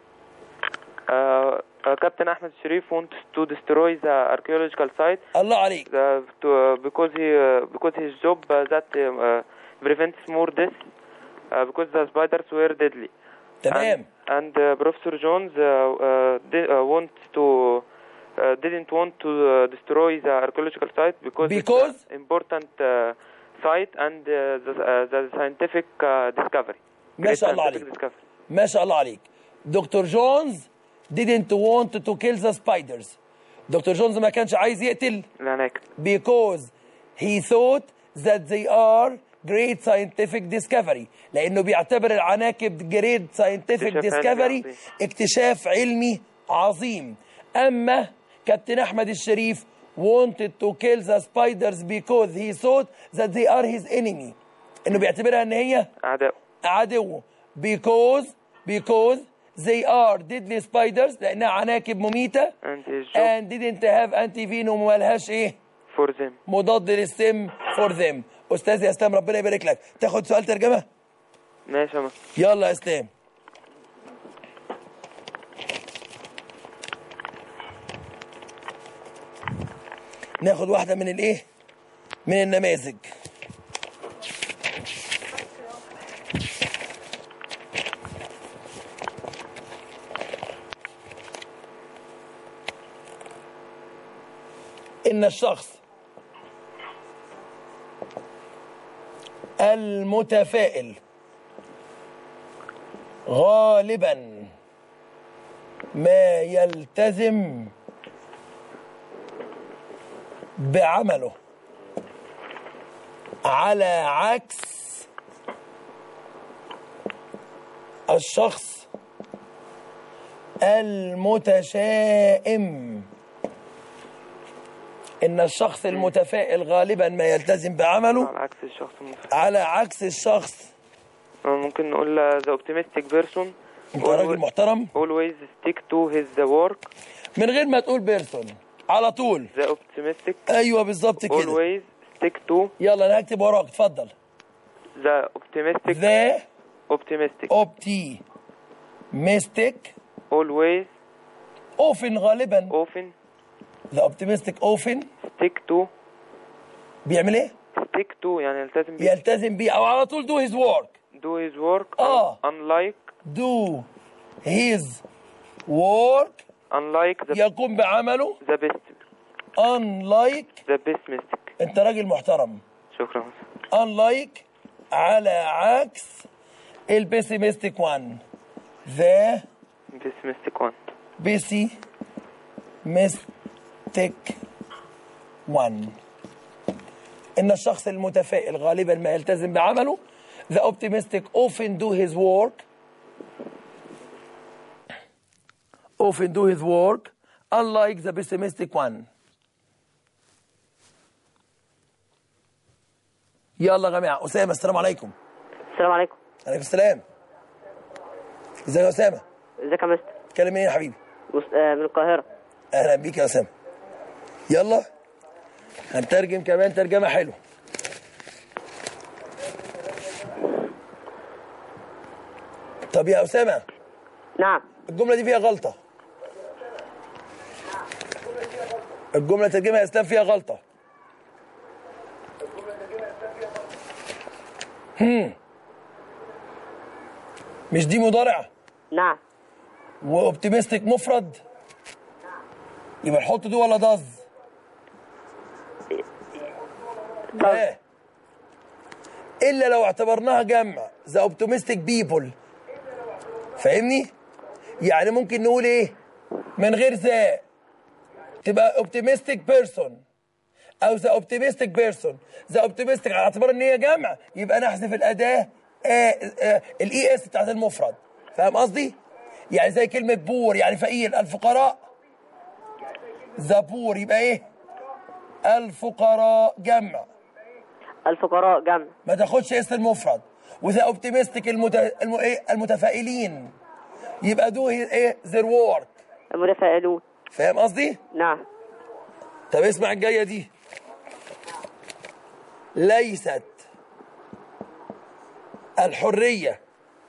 Uh, uh, Captain Ahmed Sharif wants to destroy the archaeological site الله عليك uh, to, uh, because he uh, because his job uh, that um, uh, prevents more deaths uh, because the spiders were deadly. تمام And, and uh, Professor Jones uh, uh, di- uh, wants to uh, didn't want to uh, destroy the archaeological site because Because? it's an important uh, site and uh, the, uh, the scientific uh, discovery. ما Great شاء الله scientific عليك. discovery. ما شاء الله عليك دكتور جونز didn't want to kill the spiders دكتور جونز ما كانش عايز يقتل العناكب. because he thought that they are great scientific discovery لانه بيعتبر العناكب great scientific اكتشاف علمي discovery عظيم. اكتشاف علمي عظيم اما كابتن احمد الشريف wanted to kill the spiders because he thought that they are his enemy انه بيعتبرها ان هي أعداء. عدو because because they are deadly spiders لانها عناكب مميته And his job and didn't have anti venom وما لهاش ايه for them. مضاد للسم for them استاذ يا اسلام ربنا يبارك لك تاخد سؤال ترجمه ماشي يا مستر. يلا يا اسلام ناخد واحده من الايه من النماذج إن الشخص المتفائل غالبا ما يلتزم بعمله على عكس الشخص المتشائم ان الشخص المتفائل غالبا ما يلتزم بعمله على عكس الشخص المتفائل على عكس الشخص ممكن نقول the optimistic person انت راجل محترم always stick to his work من غير ما تقول بيرسون على طول the optimistic ايوه بالظبط كده always stick to يلا انا هكتب وراك اتفضل the optimistic ذا optimistic اوبتي ميستيك always اوفن غالبا often ذا اوبتيمستيك اوفن stick to بيعمل ايه؟ stick to يعني يلتزم بيه يلتزم بيه او على طول دو هيز ورك do his work آه. unlike دو هيز ورك unlike the, يقوم بعمله the best unlike the pessimistic انت راجل محترم شكرا unlike على عكس البيسيمستيك وان ذا pessimistic one بيسيمستيك وان ان الشخص المتفائل غالبا ما يلتزم بعمله the optimistic often do his work often do his work unlike the pessimistic one يلا يا جماعه اسامه السلام عليكم السلام عليكم عليكم السلام ازيك يا اسامه ازيك يا مستر تكلم مين يا حبيبي مس- آه، من القاهرة اهلا بيك يا اسامه يلا هنترجم كمان ترجمه حلوه طب يا اسامه نعم الجمله دي فيها غلطه الجمله ترجمها يا اسلام فيها غلطه هم. مش دي مضارع نعم واوبتيمستيك مفرد يبقى نحط دي ولا داز لا الا لو اعتبرناها جمع ذا اوبتيمستيك بيبل فاهمني يعني ممكن نقول ايه من غير ذا تبقى اوبتيمستيك بيرسون او ذا اوبتيمستيك بيرسون ذا اوبتيمستيك على اعتبار ان هي جمع يبقى نحذف الاداه الاي اس بتاعت المفرد فاهم قصدي يعني زي كلمه بور يعني فقير الفقراء ذا بور يبقى ايه الفقراء جمع الفقراء جمع ما تاخدش اسم المفرد وذا اوبتيمستيك المت... الم... إيه؟ المتفائلين يبقى دو هي- ايه their work المتفائلون فاهم قصدي؟ نعم طب اسمع الجايه دي ليست الحريه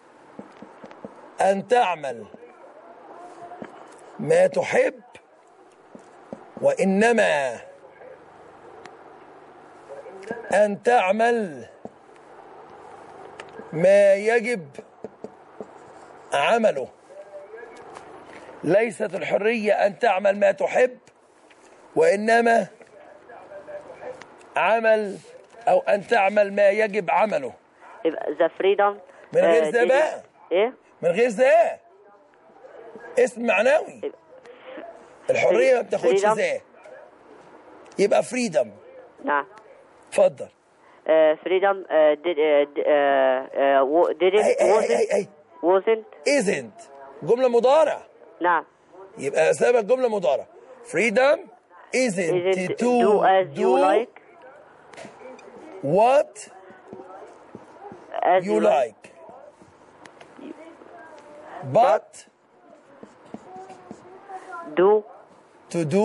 ان تعمل ما تحب وانما ان تعمل ما يجب عمله ليست الحريه ان تعمل ما تحب وإنما عمل أو أن تعمل ما يجب عمله يبقى ذا فريدم من غير ذا بقى. ايه من غير ذا اسم معنوي الحرية ما بتاخدش freedom. ذا يبقى فريدم نعم اتفضل فريدم did uh, d- uh, uh, didn't أي أي wasn't أي أي wasn't isn't جملة مضارع نعم يبقى سبب جملة مضارع freedom isn't, isn't to do as you like what as you like but do to do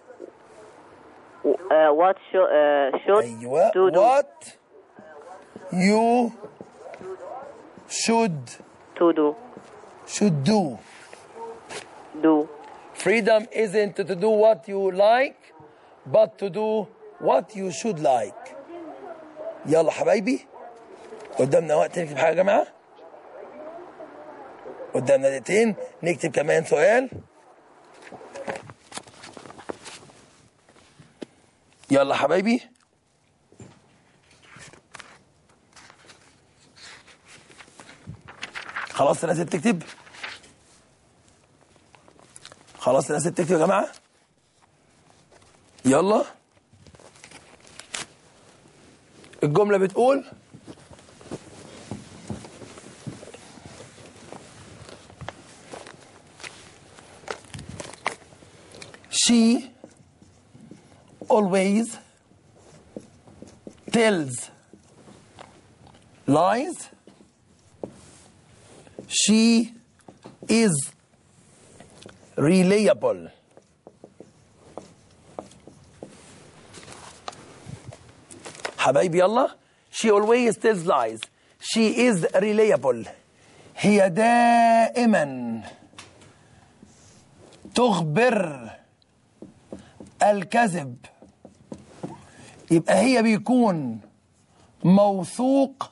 uh, what should uh, should أيوة to do what you should to do should do do freedom isn't to do what you like but to do what you should like يلا حبايبي قدامنا وقت نكتب حاجه يا جماعه قدامنا دقيقتين نكتب كمان سؤال يلا حبايبي خلاص الناس بتكتب خلاص الناس بتكتب يا جماعه يلا الجمله بتقول she always tells lies. She is reliable. حبايبي يلا she always tells lies she is reliable هي دائما تخبر الكذب يبقى هي بيكون موثوق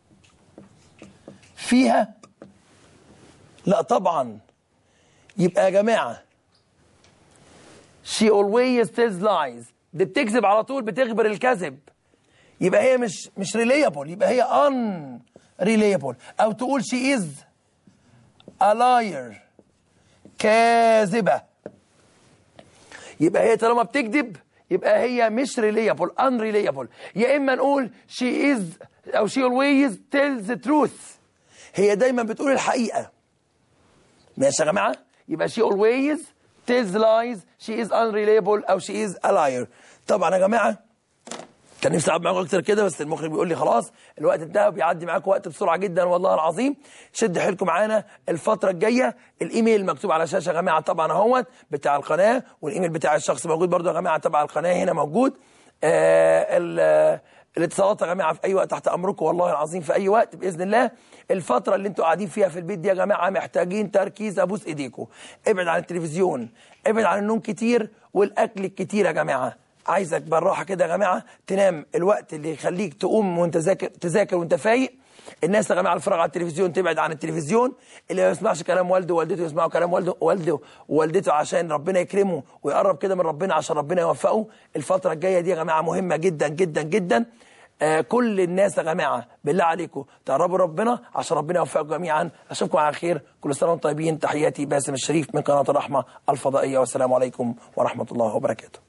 فيها لا طبعا يبقى يا جماعة she always tells lies دي بتكذب على طول بتخبر الكذب يبقى هي مش مش reliable يبقى هي unreliable او تقول she is a liar كاذبة يبقى هي طالما بتكذب يبقى هي مش reliable unreliable يا اما نقول she is او she always tells the truth هي دايما بتقول الحقيقة ماشي يا جماعة يبقى she always tells lies she is unreliable او she is a liar طبعا يا جماعة كان نفسي اقعد معاكم اكتر كده بس المخرج بيقول لي خلاص الوقت انتهى وبيعدي معاكم وقت بسرعه جدا والله العظيم شد حيلكم معانا الفتره الجايه الايميل مكتوب على الشاشه يا جماعه طبعا اهوت بتاع القناه والايميل بتاع الشخص موجود برضو يا جماعه تبع القناه هنا موجود آه ال- الاتصالات يا جماعه في اي وقت تحت امركم والله العظيم في اي وقت باذن الله الفتره اللي انتوا قاعدين فيها في البيت دي يا جماعه محتاجين تركيز ابوس ايديكم ابعد عن التلفزيون ابعد عن النوم كتير والاكل الكتير يا جماعه عايزك بالراحه كده يا جماعه تنام الوقت اللي يخليك تقوم وانت ذاكر تذاكر وانت فايق الناس يا جماعه الفراغ على التلفزيون تبعد عن التلفزيون اللي ما يسمعش كلام والده ووالدته يسمعوا كلام والده والده ووالدته عشان ربنا يكرمه ويقرب كده من ربنا عشان ربنا يوفقه الفتره الجايه دي يا جماعه مهمه جدا جدا جدا آه كل الناس يا جماعه بالله عليكم تقربوا ربنا عشان ربنا يوفقكم جميعا اشوفكم على خير كل سنه وانتم طيبين تحياتي باسم الشريف من قناه الرحمه الفضائيه والسلام عليكم ورحمه الله وبركاته